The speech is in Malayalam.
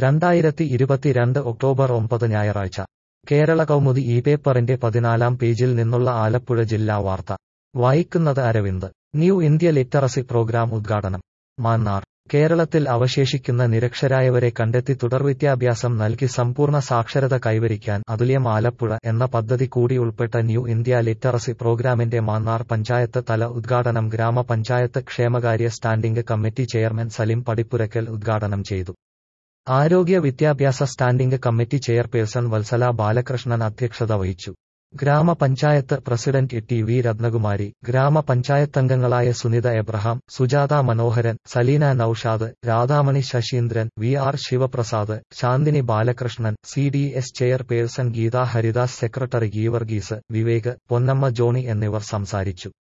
രണ്ടായിരത്തി ഇരുപത്തിരണ്ട് ഒക്ടോബർ ഒമ്പത് ഞായറാഴ്ച കേരള കൗമുദി ഈ പേപ്പറിന്റെ പതിനാലാം പേജിൽ നിന്നുള്ള ആലപ്പുഴ ജില്ലാ വാർത്ത വായിക്കുന്നത് Aravind new India literacy programme ഉദ്ഘാടനം മാന്നാർ കേരളത്തിൽ അവശേഷിക്കുന്ന നിരക്ഷരായവരെ കണ്ടെത്തി തുടർവിദ്യാഭ്യാസം നൽകി സമ്പൂർണ്ണ സാക്ഷരത കൈവരിക്കാൻ അതുല്യം ആലപ്പുഴ എന്ന പദ്ധതി കൂടി ഉൾപ്പെട്ട ന്യൂ ഇന്ത്യ ലിറ്ററസി പ്രോഗ്രാമിന്റെ മാന്നാർ പഞ്ചായത്ത് തല ഉദ്ഘാടനം ഗ്രാമപഞ്ചായത്ത് ക്ഷേമകാര്യ standing committee chairman Salim Padippurakkal ഉദ്ഘാടനം ചെയ്തു ആരോഗ്യ വിദ്യാഭ്യാസ standing committee chairperson Vatsala Balakrishnan അധ്യക്ഷത വഹിച്ചു ഗ്രാമപഞ്ചായത്ത് പ്രസിഡന്റ് ടി വി രത്നകുമാരി ഗ്രാമപഞ്ചായത്തംഗങ്ങളായ Sunitha Abraham Sujatha Manoharan Saleena Noushad Radhamani Sasheendran V R Sivaprasad Shanthini Balakrishnan C D S chairperson Geetha Haridas secretary Geevarghese Vivek Ponnamma Johny എന്നിവർ സംസാരിച്ചു